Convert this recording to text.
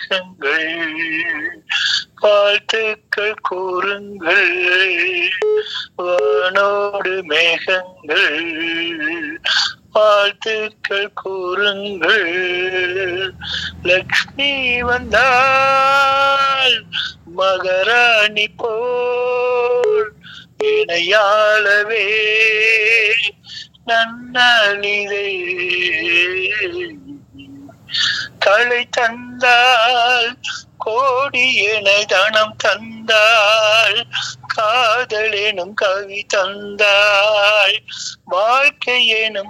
மேகங்கள் வாழ்த்துக்கள் கூறுங்கள் வானோடு மேகங்கள் வாழ்த்துக்கள் கூறுங்கள் லக்ஷ்மி வந்தால் மகராணி போல் இணையாளவே நன்னலிதே களை தந்தால் கோடி என தனம் தந்தாள் காதல் எனும் கவி தந்தாள் வாழ்க்கை எனும்